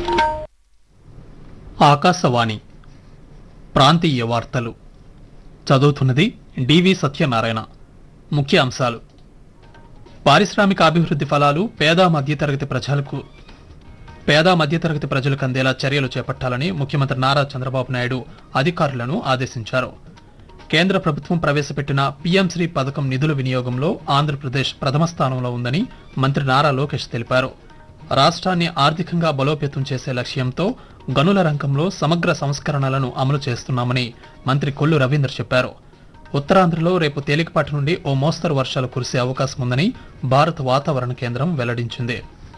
ఆకాశవాణి ప్రాంతీయ వార్తలు చదువుతున్నది డివి సత్యనారాయణ ముఖ్య అంశాలు పారిశ్రామిక అభివృద్ధి ఫలాలు పేద మధ్యతరగతి ప్రజలకు పేద మధ్యతరగతి ప్రజలకు అందేలా చర్యలు చేపట్టాలని ముఖ్యమంత్రి నారా చంద్రబాబు నాయుడు అధికారులను ఆదేశించారు కేంద్ర ప్రభుత్వం ప్రవేశపెట్టిన పీఎం శ్రీ పథకం నిధుల వినియోగంలో ఆంధ్రప్రదేశ్ ప్రథమ స్థానంలో ఉందని మంత్రి నారా లోకేష్ తెలిపారు రాష్ట్రాన్ని ఆర్థికంగా బలోపేతం చేసే లక్ష్యంతో గనుల రంగంలో సమగ్ర సంస్కరణలను అమలు చేస్తున్నామని మంత్రి కొల్లు రవీంద్ర చెప్పారు ఉత్తరాంధ్రలో రేపు తేలికపాటి నుండి ఓ మోస్తరు వర్షాలు కురిసే అవకాశం ఉందని భారత వాతావరణ కేంద్రం వెల్లడించింది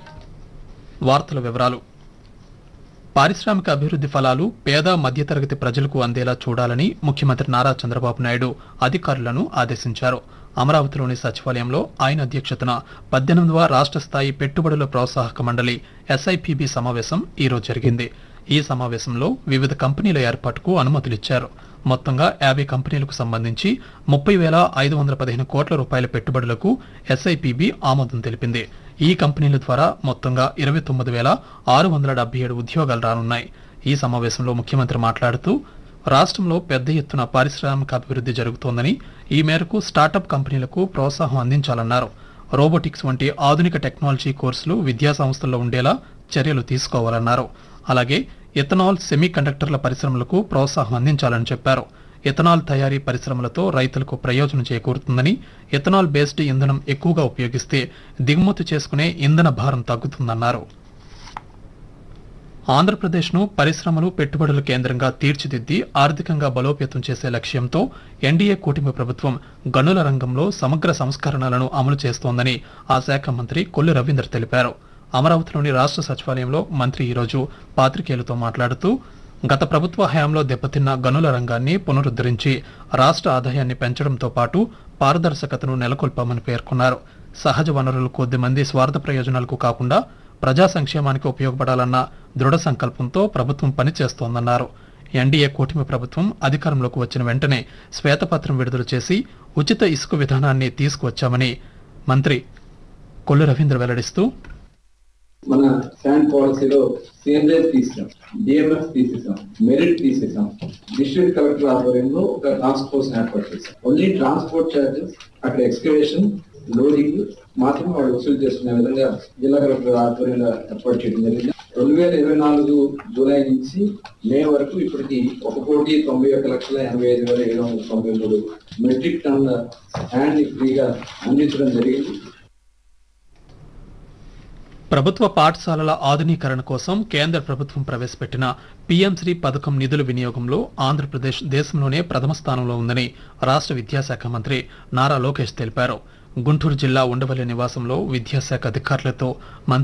వార్తల వివరాలు పారిశ్రామిక అభివృద్ధి ఫలాలు పేద మధ్యతరగతి ప్రజలకు అందేలా చూడాలని ముఖ్యమంత్రి నారా చంద్రబాబు నాయుడు అధికారులను ఆదేశించారు అమరావతిలోని సచివాలయంలో ఆయన అధ్యక్షతన పద్దెనిమిదవ రాష్ట్ర స్థాయి పెట్టుబడుల ప్రోత్సాహక మండలి ఎస్ఐపిబి సమావేశం ఈ రోజు జరిగింది ఈ సమావేశంలో వివిధ కంపెనీల ఏర్పాటుకు అనుమతులిచ్చారు మొత్తంగా యాభై కంపెనీలకు సంబంధించి ముప్పై వేల ఐదు వందల పదిహేను కోట్ల రూపాయల పెట్టుబడులకు ఎస్ఐపిబి ఆమోదం తెలిపింది ఈ కంపెనీల ద్వారా మొత్తంగా ఇరవై తొమ్మిది వేల ఆరు వందల డెబ్బై ఏడు ఉద్యోగాలు రానున్నాయి ఈ సమావేశంలో ముఖ్యమంత్రి మాట్లాడుతూ రాష్ట్రంలో పెద్ద ఎత్తున పారిశ్రామిక అభివృద్ధి జరుగుతోందని ఈ మేరకు స్టార్టప్ కంపెనీలకు ప్రోత్సాహం అందించాలన్నారు రోబోటిక్స్ వంటి ఆధునిక టెక్నాలజీ కోర్సులు విద్యా సంస్థల్లో ఉండేలా చర్యలు తీసుకోవాలన్నారు అలాగే ఎథనాల్ సెమీ కండక్టర్ల పరిశ్రమలకు ప్రోత్సాహం అందించాలని చెప్పారు ఎథనాల్ తయారీ పరిశ్రమలతో రైతులకు ప్రయోజనం చేకూరుతుందని ఎథనాల్ బేస్డ్ ఇంధనం ఎక్కువగా ఉపయోగిస్తే దిగుమతి చేసుకునే ఇంధన భారం తగ్గుతుందన్నారు ఆంధ్రప్రదేశ్ను పరిశ్రమలు పెట్టుబడుల కేంద్రంగా తీర్చిదిద్ది ఆర్థికంగా బలోపేతం చేసే లక్ష్యంతో ఎన్డీఏ కూటమి ప్రభుత్వం గనుల రంగంలో సమగ్ర సంస్కరణలను అమలు చేస్తోందని ఆ శాఖ మంత్రి కొల్లు రవీంద్ర తెలిపారు అమరావతిలోని రాష్ట్ర సచివాలయంలో మంత్రి ఈరోజు పాత్రికేయులతో మాట్లాడుతూ గత ప్రభుత్వ హయాంలో దెబ్బతిన్న గనుల రంగాన్ని పునరుద్ధరించి రాష్ట్ర ఆదాయాన్ని పెంచడంతో పాటు పారదర్శకతను నెలకొల్పామని పేర్కొన్నారు సహజ వనరులు కొద్దిమంది స్వార్థ ప్రయోజనాలకు కాకుండా ప్రజా సంక్షేమానికి ఉపయోగపడాలన్న దృఢ సంకల్పంతో ప్రభుత్వం పనిచేస్తోందన్నారు ఎన్డీఏ కూటమి ప్రభుత్వం అధికారంలోకి వచ్చిన వెంటనే శ్వేతపత్రం విడుదల చేసి ఉచిత ఇసుక విధానాన్ని తీసుకువచ్చామని మంత్రి కొల్లు రవీంద్ర వెల్లడిస్తూ మన శాండ్ పాలసీలో సిఎన్జెస్ తీసాం డిఎంఎఫ్ తీసేసాం మెరిట్ తీసేసాం డిస్ట్రిక్ట్ కలెక్టర్ ఆధ్వర్యంలో ఒక టాస్క్ ఫోర్స్ ఏర్పాటు చేశాం ఓన్లీ ట్రాన్స్పోర్ట్ ఛార్జెస్ అక్కడ ఎక్స్కవేషన్ లోడింగ్ మాత్రమే వాళ్ళు వసూలు చేసుకునే విధంగా జిల్లా కలెక్టర్ ఆధ్వర్యంలో ఏర్పాటు చేయడం జరిగింది రెండు వేల ఇరవై నాలుగు జూలై నుంచి మే వరకు ఇప్పటికి ఒక కోటి తొంభై ఒక్క లక్షల ఎనభై ఐదు వేల ఏడు వందల తొంభై మూడు మెట్రిక్ టన్నుల హ్యాండ్ ఫ్రీగా అందించడం జరిగింది ప్రభుత్వ పాఠశాలల ఆధునీకరణ కోసం కేంద్ర ప్రభుత్వం ప్రవేశపెట్టిన పీఎం శ్రీ పథకం నిధుల వినియోగంలో ఆంధ్రప్రదేశ్ దేశంలోనే ప్రథమ స్థానంలో ఉందని రాష్ట్ర విద్యాశాఖ మంత్రి నారా లోకేష్ తెలిపారు గుంటూరు జిల్లా ఉండవల్లి నివాసంలో విద్యాశాఖ అధికారులతో మంత్రి